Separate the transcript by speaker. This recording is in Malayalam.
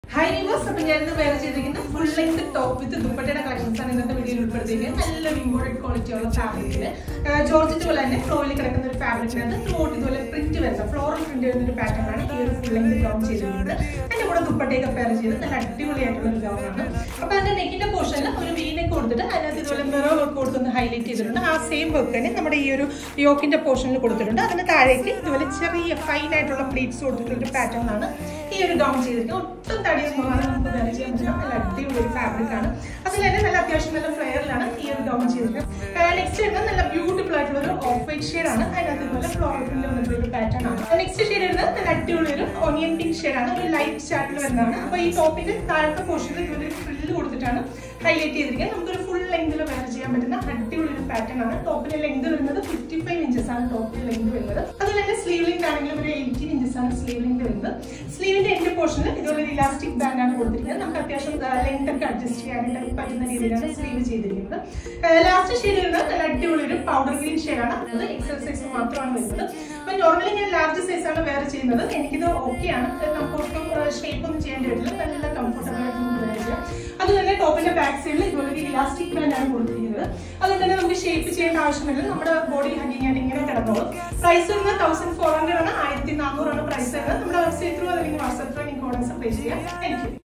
Speaker 1: ഹായ് വ്യൂവേഴ്സ് അപ്പൊ ഞാൻ ഇന്ന് വേറെ ചെയ്തിരിക്കുന്ന ഫുൾ ലെങ്ത് ടോപ്പ് വിത്ത് ദുപ്പട്ടയുടെ കളക്ഷൻസ് ആണ് ഇന്നത്തെ വീഡിയോയിൽ ഉൾപ്പെടുത്തിയിരിക്കുന്നത് നല്ലൊരു ഇമ്പോർട്ടൻറ്റ് ക്വാളിറ്റി ഉള്ള ഫാബ്രിക്കില് ജോർജിറ്റ് പോലെ തന്നെ ഫ്ലോയിൽ കിടക്കുന്ന ഒരു ഫാബ്രിക്കിനകത്ത് ത്രോട്ട് ഇതുപോലെ പ്രിന്റ് വരുന്ന ഫ്ലോറൽ പ്രിന്റ് വരുന്ന ഒരു പാറ്റേൺ ആണ് ഈ ഒരു ഫുൾ ലെങ്ത് ഗൗൺ ചെയ്തിരിക്കുന്നത് അതിന്റെ കൂടെ ദുപ്പട്ടയൊക്കെ പെയർ ചെയ്ത് നല്ല അടിപൊളിയായിട്ടുള്ള ഒരു ഗൗൺ ആണ് അപ്പൊ അതിന്റെ നെക്കിന്റെ പോർഷനിൽ ഒരു വീനൊക്കെ കൊടുത്തിട്ട് അതിനകത്ത് ഇതുപോലെ മിറർ വർക്ക് കൊടുത്തൊന്ന് ഹൈലൈറ്റ് ചെയ്തിട്ടുണ്ട് ആ സെയിം വർക്ക് തന്നെ നമ്മുടെ ഈ ഒരു യോക്കിന്റെ പോർഷനിൽ കൊടുത്തിട്ടുണ്ട് അതിന് താഴേക്ക് ഇതുപോലെ ചെറിയ ഫൈൻ ആയിട്ടുള്ള പ്ലീറ്റ്സ് കൊടുത്തിട്ടുള്ള ഒരു പാറ്റേൺ ആണ് ഈ ഒരു ഗൗൺ ചെയ്തിരിക്കുന്നത് ഒട്ടും തടിയൊന്നും പോകാതെ നമുക്ക് വേറെ ചെയ്യാൻ പറ്റുന്ന നല്ല അടിപൊളി ഒരു ഫാബ്രിക് ആണ് അതിൽ തന്നെ നല്ല അത്യാവശ്യം നല്ല ഫ്ലെയറിലാണ് ഈ ഒരു ഗൗൺ ചെയ്തിരിക്കുന്നത് നെക്സ്റ്റ് വരുന്നത് നല്ല ബ്യൂട്ടിഫുൾ ആയിട്ടുള്ള ഒരു ഓഫ് വൈറ്റ് ഷെയ്ഡ് ആണ് അതിനകത്ത് ഇതുപോലെ ഫ്ലോറൽ പ്രിന്റ് വന്നിട്ടുള്ള ഒരു പാറ്റേൺ ആണ് നെക്സ്റ്റ് ഷെയ്ഡ് വരുന്നത് നല്ല അടിപൊളി ഒരു ഓണിയൻ പിങ്ക് ഷെയ്ഡ് ആണ് ഒരു ലൈറ്റ് ചാർട്ടിൽ വരുന്നതാണ് അപ്പൊ ഈ ടോപ്പിന്റെ താഴത്തെ പോർഷനിൽ ഇതുപോലെ ഒരു ഫ്രില്ല് കൊടുത്തിട്ടാണ് ഹൈലൈറ്റ് ചെയ്തിരിക്കുന്നത് നമുക്കൊരു ഫുൾ ലെങ്തിൽ വെയർ ചെയ്യാൻ പറ്റുന്ന അടിപൊളി ഒരു പാറ്റേൺ ആണ് ടോപ്പിന്റെ ലെങ്ത് വരുന്നത് ഫിഫ്റ്റി ഫൈവ് ഇഞ്ചസ് ആണ് ടോപ്പിന്റെ ലെങ്ത് വരുന്നത് അതുപോലെ തന്നെ സ്ലീവ് ലെങ്ത് ആണെങ്കിലും ഒരു എയ്റ്റീൻ ഇഞ്ചസ് ആണ് സ്ലീവ് ലെങ്ത് വരുന്നത് സ്ലീവിന്റെ എൻഡ് പോർഷനിൽ ഇതുപോലെ ഒരു ഇലാസ്റ്റിക് ബാൻഡ് ആണ് കൊടുത്തിരിക്കുന്നത് നമുക്ക് അത്യാവശ്യം ലെങ്ത് ഒക്കെ അഡ്ജസ്റ്റ് ചെയ്യാനായിട്ട് പറ്റുന്ന രീതിയിലാണ് സ്ലീവ് ചെയ്തിരിക്കുന്നത് ലാസ്റ്റ് ഷെയ്ഡ് വരുന്നത് നല്ല അടിപൊളി ഒരു പൗഡർ ഗ്രീൻ ഷെയ്ഡാണ് അത് എക്സൽ സൈസ് മാത്രമാണ് വരുന്നത് അപ്പൊ നോർമലി ഞാൻ ലാർജ് സൈസ് ആണ് വേറെ ചെയ്യുന്നത് എനിക്കിത് ഓക്കെയാണ് നമുക്ക് ഒട്ടും ഷേപ്പ് ഒന്നും ചെയ്യേണ്ടി വരില്ല നല്ല കംഫർട്ടബിൾ ആയിട്ട് നമുക്ക് വേറെ ചെയ്യാം അത് തന്നെ ടോപ്പിന്റെ ബാക്ക് സൈഡിൽ ഇതുപോലെ ഒരു ഇലാസ്റ്റിക് ബാൻഡ് ആണ് കൊടുത്തിരിക്കുന്നത് അതുകൊണ്ട് തന്നെ നമുക്ക് ഷേപ്പ് ചെയ്യേണ്ട ആവശ്യമില്ല നമ്മുടെ ബോഡി ഹഗിങ് ആയിട്ട് ഇങ്ങനെ കിടന്നോളും പ്രൈസ് വരുന്നത് തൗസൻഡ് ഫോർ ഹൺഡ്രഡ് ആണ് ആയിരത്തി നാനൂറാണ് പ്രൈസ് വരുന്നത് നമ്മുടെ വെബ്സൈറ്റ് ത്രൂ അല്ലെങ്കിൽ വാട്സാപ്പ് ത്രൂ നിങ്ങൾക്ക് ഓർഡേഴ്സ് അപ്ലൈ ചെയ്യാം താങ്ക് യു